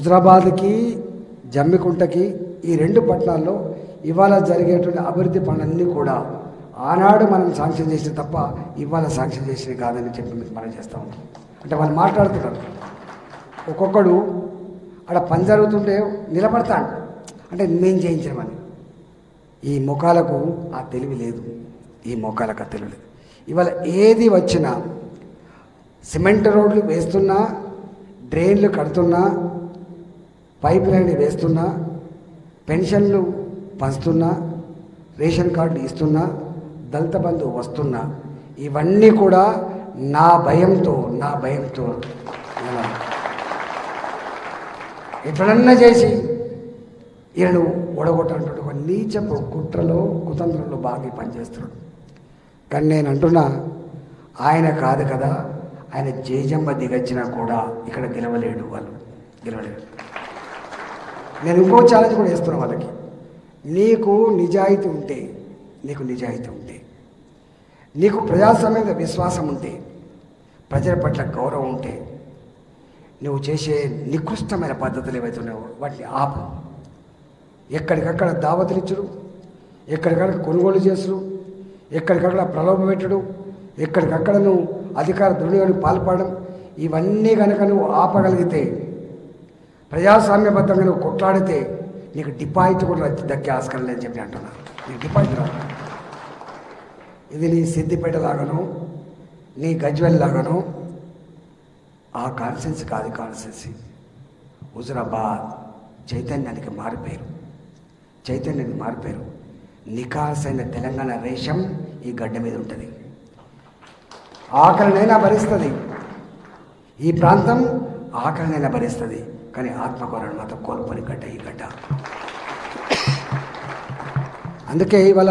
హుజరాబాద్కి జమ్మికుంటకి ఈ రెండు పట్టణాల్లో ఇవాళ జరిగేటువంటి అభివృద్ధి పనులన్నీ కూడా ఆనాడు మనం శాంక్షన్ చేసిన తప్ప ఇవాళ శాంక్షన్ చేసినవి కాదని చెప్పి మీకు మనం చేస్తూ ఉంటాం అంటే వాళ్ళు మాట్లాడుతున్నారు ఒక్కొక్కడు ఆడ పని జరుగుతుంటే నిలబడతాడు అంటే నేను చేయించమని ఈ ముఖాలకు ఆ తెలివి లేదు ఈ ముఖాలకు ఆ తెలివి లేదు ఇవాళ ఏది వచ్చినా సిమెంట్ రోడ్లు వేస్తున్నా డ్రైన్లు కడుతున్నా పైప్ లైన్ వేస్తున్నా పెన్షన్లు పంచుతున్నా రేషన్ కార్డులు ఇస్తున్నా దళిత బంధు వస్తున్నా ఇవన్నీ కూడా నా భయంతో నా భయంతో నేను ఎప్పుడన్నా చేసి ఈయనను ఓడగొట్టాలంటే ఒక నీచపు కుట్రలో కుతంత్రంలో బాగా పనిచేస్తున్నాడు కానీ నేను అంటున్నా ఆయన కాదు కదా ఆయన జేజమ్మ దిగచ్చినా కూడా ఇక్కడ గెలవలేడు వాళ్ళు గెలవలేడు నేను ఇంకో ఛాలెంజ్ కూడా వేస్తున్నా వాళ్ళకి నీకు నిజాయితీ ఉంటే నీకు నిజాయితీ ఉంటే నీకు ప్రజాస్వామ్య మీద విశ్వాసం ఉంటే ప్రజల పట్ల గౌరవం ఉంటే నువ్వు చేసే నికృష్టమైన పద్ధతులు ఏవైతే ఉన్నాయో వాటిని ఆపు ఎక్కడికక్కడ దావతులు ఇచ్చుడు ఎక్కడికక్కడ కొనుగోలు చేసుడు ఎక్కడికక్కడ ప్రలోభ పెట్టడు ఎక్కడికక్కడ నువ్వు అధికార దుర్వినియోగానికి పాల్పడడం ఇవన్నీ కనుక నువ్వు ఆపగలిగితే ప్రజాస్వామ్యబద్ధంగా నువ్వు కొట్లాడితే నీకు డిపాజిట్ కూడా దక్కే ఆస్కారం లేదని చెప్పి అంటున్నా నీకు డిపాజిట్ రాదు ఇది నీ సిద్దిపేట లాగాను నీ గజ్వెల్ లాగాను ఆ కాన్సెన్స్ కాదు కాన్సెన్సీ హుజరాబాద్ చైతన్యానికి మారిపోయారు చైతన్యానికి మారిపోయారు నికాసైన తెలంగాణ రేషం ఈ గడ్డ మీద ఉంటుంది ఆకలినైనా భరిస్తుంది ఈ ప్రాంతం ఆకలినైనా భరిస్తుంది కానీ ఆత్మగౌరవం మాత్రం కోల్పోని గడ్డ ఈ గడ్డ అందుకే ఇవాళ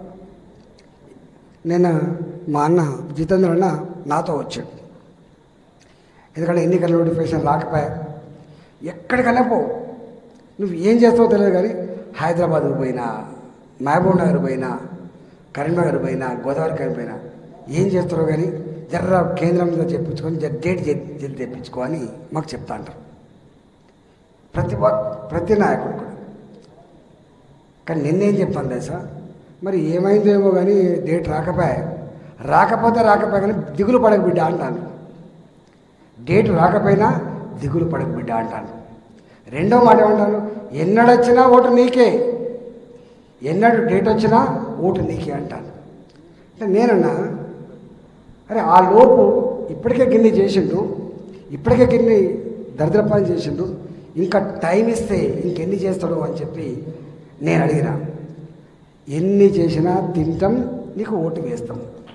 నేను మా అన్న జితేంద్ర అన్న నాతో వచ్చాడు ఎందుకంటే ఎన్నికల నోటిఫికేషన్ రాకపోయా ఎక్కడికైనా పో నువ్వు ఏం చేస్తావో తెలియదు కానీ హైదరాబాద్ పోయినా మహబూబ్ నగర్ పోయినా కరీంనగర్ పోయినా గోదావరి కని పోయినా ఏం చేస్తారో కానీ జర్ర కేంద్రంలో చెప్పించుకొని జర డేట్ జల్ది తెప్పించుకో అని మాకు చెప్తా అంటారు ప్రతి ఒక్- ప్రతి నాయకుడు కూడా కానీ నిన్నేం చెప్తాను తెలుసా మరి ఏమైందో ఏమో కానీ డేట్ రాకపోయా రాకపోతే రాకపోయా కానీ దిగులు పడక బిడ్డ అంటాను డేట్ రాకపోయినా దిగులు పడక బిడ్డ అంటాను రెండో మాట ఏమంటాను ఎన్నడొచ్చినా ఓటు నీకే ఎన్నడు డేట్ వచ్చినా ఓటు నీకే అంటాను అంటే నేనన్నా అరే ఆ లోపు ఇప్పటికే గిన్ని చేసిండు ఇప్పటికే గిన్ని దరిద్రపాలు చేసిండు ఇంకా టైం ఇస్తే ఇంకెన్ని చేస్తాడు అని చెప్పి నేను అడిగిన ఎన్ని చేసినా తింటాం నీకు ఓటు వేస్తాం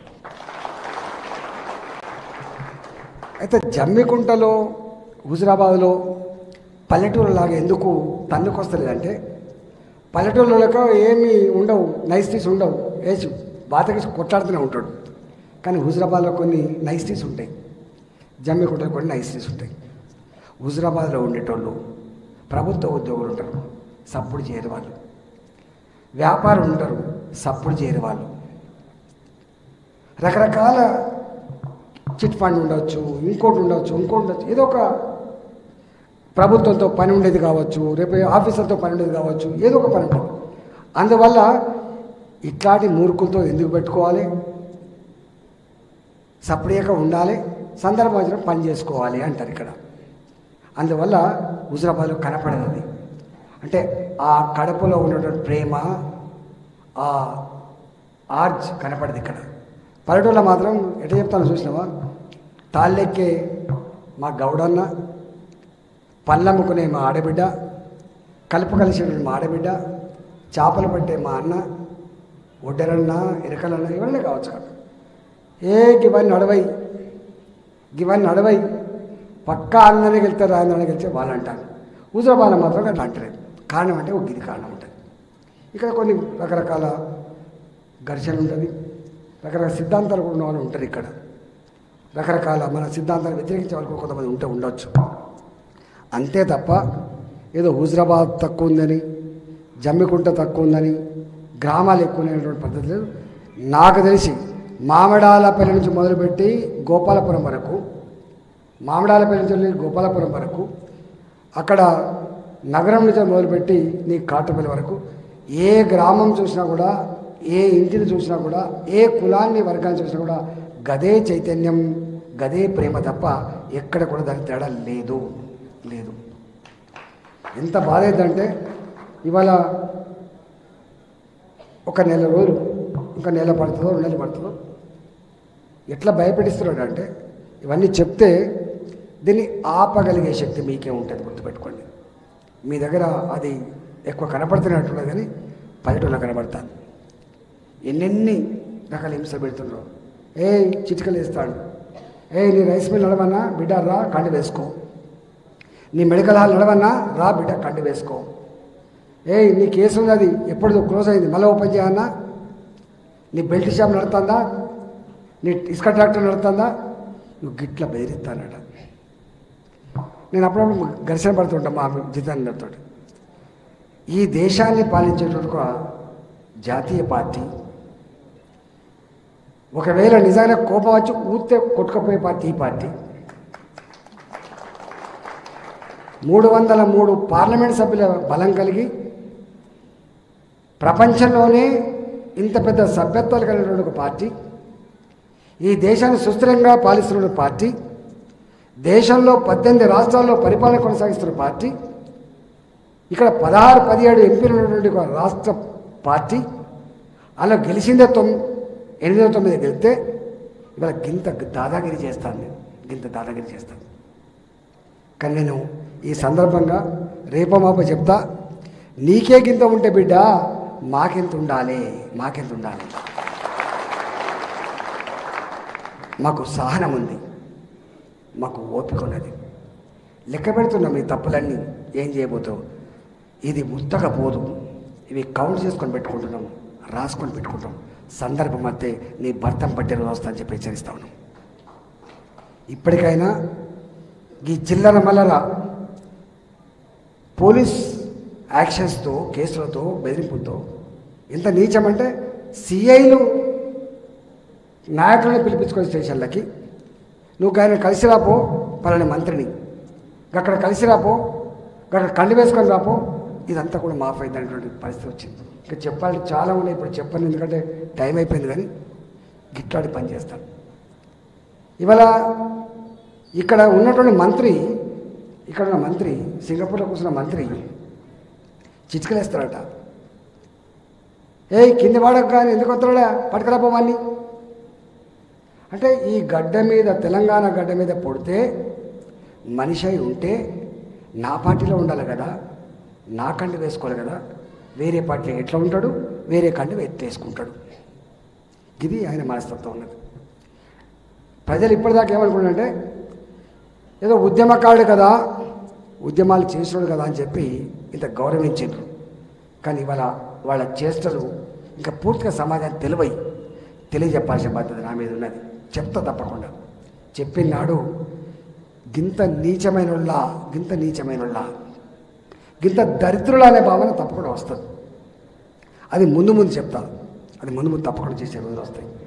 అయితే జమ్మికుంటలో హుజరాబాద్లో పల్లెటూరులాగా ఎందుకు తన్నుకొస్తలేదంటే పల్లెటూరులకు ఏమీ ఉండవు నైస్టీస్ ఉండవు వేసి బాతకి కొట్లాడుతూనే ఉంటాడు కానీ హుజరాబాద్లో కొన్ని నైస్టీస్ ఉంటాయి జమ్మికుంటలో కొన్ని నైస్టీస్ ఉంటాయి హుజరాబాద్లో ఉండేటోళ్ళు ప్రభుత్వ ఉద్యోగులు ఉంటారు సప్పుడు చేయరు వాళ్ళు వ్యాపారం ఉంటారు సప్పుడు చేయరు వాళ్ళు రకరకాల చిట్ ఫండ్ ఉండొచ్చు ఇంకోటి ఉండొచ్చు ఇంకోటి ఉండొచ్చు ఏదో ఒక ప్రభుత్వంతో పని ఉండేది కావచ్చు రేపు ఆఫీసర్తో పని ఉండేది కావచ్చు ఏదో ఒక పని ఉంటుంది అందువల్ల ఇట్లాంటి మూర్ఖులతో ఎందుకు పెట్టుకోవాలి సపరేక ఉండాలి సందర్భం వచ్చిన పని చేసుకోవాలి అంటారు ఇక్కడ అందువల్ల హుజరాబాద్లో కనపడదు అది అంటే ఆ కడపలో ఉన్నటువంటి ప్రేమ ఆ ఆర్జ్ కనపడదు ఇక్కడ పల్లెటూరులో మాత్రం ఎట్లా చెప్తాను చూసినావా తాళ్ళెక్కే మా గౌడన్న పళ్ళమ్ముకునే మా ఆడబిడ్డ కలుపు కలిసిన మా ఆడబిడ్డ చేపలు పట్టే మా అన్న ఒడ్డరన్న ఇరకలన్న ఇవన్నీ కావచ్చు కదా ఏ గివన్నీ నడవై గివన్నీ నడవై పక్కా అన్ననే గెలుతారు అన్ననే గెలిచే వాళ్ళు అంటారు హుజరాబాద్ మాత్రం అట్లా అంటలేదు కారణం అంటే ఒక ఇది కారణం ఉంటుంది ఇక్కడ కొన్ని రకరకాల ఘర్షణ ఉంటుంది రకరకాల సిద్ధాంతాలు కూడా ఉన్న వాళ్ళు ఉంటారు ఇక్కడ రకరకాల మన సిద్ధాంతాలు వ్యతిరేకించే వాళ్ళు కూడా కొంతమంది ఉంటే ఉండొచ్చు అంతే తప్ప ఏదో హుజరాబాద్ తక్కువ ఉందని జమ్మికుంట తక్కువ ఉందని గ్రామాలు ఎక్కువ ఉన్నటువంటి పద్ధతి లేదు నాకు తెలిసి మామిడాలపల్లి నుంచి మొదలుపెట్టి గోపాలపురం వరకు మామిడాలపల్లి నుంచి వెళ్ళి గోపాలపురం వరకు అక్కడ నగరం నుంచి మొదలుపెట్టి నీ కాటుపల్లి వరకు ఏ గ్రామం చూసినా కూడా ఏ ఇంటిని చూసినా కూడా ఏ కులాన్ని వర్గాన్ని చూసినా కూడా గదే చైతన్యం గదే ప్రేమ తప్ప ఎక్కడ కూడా దాని తేడా లేదు లేదు ఎంత బాధ ఏంటంటే ఇవాళ ఒక నెల రోజులు ఇంకా నెల పడుతుందో రెండు నెలలు పడుతుందో ఎట్లా భయపెడిస్తున్నాడు అంటే ఇవన్నీ చెప్తే దీన్ని ఆపగలిగే శక్తి మీకే ఉంటుంది గుర్తుపెట్టుకోండి మీ దగ్గర అది ఎక్కువ కనపడుతున్నట్టున్నది కానీ పల్లెటూరులో కనబడతాను ఎన్నెన్ని రకాల హింస పెడుతుండ్రో ఏ చిటికలు వేస్తాడు ఏ నీ రైస్ మిల్ నడవన్నా బిడ్డ రా కండి వేసుకో నీ మెడికల్ హాల్ నడవన్నా రా బిడ్డ కండి వేసుకో ఏ నీ కేసు ఉంది అది ఎప్పుడు క్లోజ్ అయింది మళ్ళీ ఓపెన్ చేయన్నా నీ బెల్ట్ షాప్ నడుతుందా నీ ఇసుక ట్రాక్టర్ నడుతుందా నువ్వు గిట్ల బెదిరిస్తానట నేను అప్పుడప్పుడు ఘర్షణ పడుతుంటా మా జితేంద్రతో ఈ దేశాన్ని పాలించేటువంటి ఒక జాతీయ పార్టీ ఒకవేళ నిజంగా కోపం వచ్చి ఊతే కొట్టుకపోయే పార్టీ ఈ పార్టీ మూడు వందల మూడు పార్లమెంట్ సభ్యుల బలం కలిగి ప్రపంచంలోనే ఇంత పెద్ద సభ్యత్వాలు కలిగినటువంటి ఒక పార్టీ ఈ దేశాన్ని సుస్థిరంగా పాలిస్తున్న పార్టీ దేశంలో పద్దెనిమిది రాష్ట్రాల్లో పరిపాలన కొనసాగిస్తున్న పార్టీ ఇక్కడ పదహారు పదిహేడు ఎంపీలు ఉన్నటువంటి ఒక రాష్ట్ర పార్టీ అలా గెలిచిందే తొమ్మిది ఎనిమిదో తొమ్మిది గెలిస్తే ఇవాళ గింత దాదాగిరి చేస్తాను నేను గింత దాదాగిరి చేస్తాను కానీ నేను ఈ సందర్భంగా రేపమాప చెప్తా నీకే గింత ఉంటే బిడ్డ మాకెంత ఉండాలి మాకెంత ఉండాలి మాకు సహనం ఉంది మాకు ఓపిక ఉన్నది లెక్క పెడుతున్నాం ఈ తప్పులన్నీ ఏం చేయబోతావు ఇది ముత్తగా పోదు ఇవి కౌంట్ చేసుకొని పెట్టుకుంటున్నాం రాసుకొని పెట్టుకుంటాం సందర్భం అయితే నీ భర్తం పట్టే రోజు వస్తా అని చెప్పి హెచ్చరిస్తా ఉన్నాం ఇప్పటికైనా ఈ జిల్లాల మల్లరా పోలీస్ యాక్షన్స్తో కేసులతో బెదిరింపులతో ఎంత నీచమంటే సిఐలు నాయకులను పిలిపించుకొని స్టేషన్లకి నువ్వు ఆయన కలిసి రాపో పలాని మంత్రిని అక్కడ కలిసి రాపో అక్కడ కండి వేసుకొని రాపో ఇదంతా కూడా మాఫ్ అయిందనేటువంటి పరిస్థితి వచ్చింది ఇంకా చెప్పాలి చాలా ఉన్నాయి ఇప్పుడు చెప్పను ఎందుకంటే టైం అయిపోయింది కానీ గిట్లాడి పని చేస్తాను ఇవాళ ఇక్కడ ఉన్నటువంటి మంత్రి ఇక్కడ ఉన్న మంత్రి సింగపూర్లో కూర్చున్న మంత్రి చిచ్చుకలేస్తాడట ఏయ్ కింది వాడక కానీ ఎందుకు వస్తాడా పట్టుకురాపోమని అంటే ఈ గడ్డ మీద తెలంగాణ గడ్డ మీద పొడితే మనిషి అయి ఉంటే నా పార్టీలో ఉండాలి కదా నా కండు వేసుకోవాలి కదా వేరే పార్టీలో ఎట్లా ఉంటాడు వేరే కండు ఎత్తేసుకుంటాడు ఇది ఆయన మనస్తత్వం ఉన్నది ప్రజలు ఇప్పటిదాకా ఏమనుకున్నారంటే ఏదో ఉద్యమకారుడు కదా ఉద్యమాలు చేసినాడు కదా అని చెప్పి ఇంత గౌరవించారు కానీ ఇవాళ వాళ్ళ చేష్టలు ఇంకా పూర్తిగా సమాజాన్ని తెలివై తెలియజెప్పాల్సిన బాధ్యత నా మీద ఉన్నది చెప్తా తప్పకుండా చెప్పినాడు గింత నీచమైనోళ్ళ గింత నీచమైనోళ్ళ గింత దరిద్రుల అనే భావన తప్పకుండా వస్తుంది అది ముందు ముందు చెప్తా అది ముందు ముందు తప్పకుండా చేసే రోజులు వస్తాయి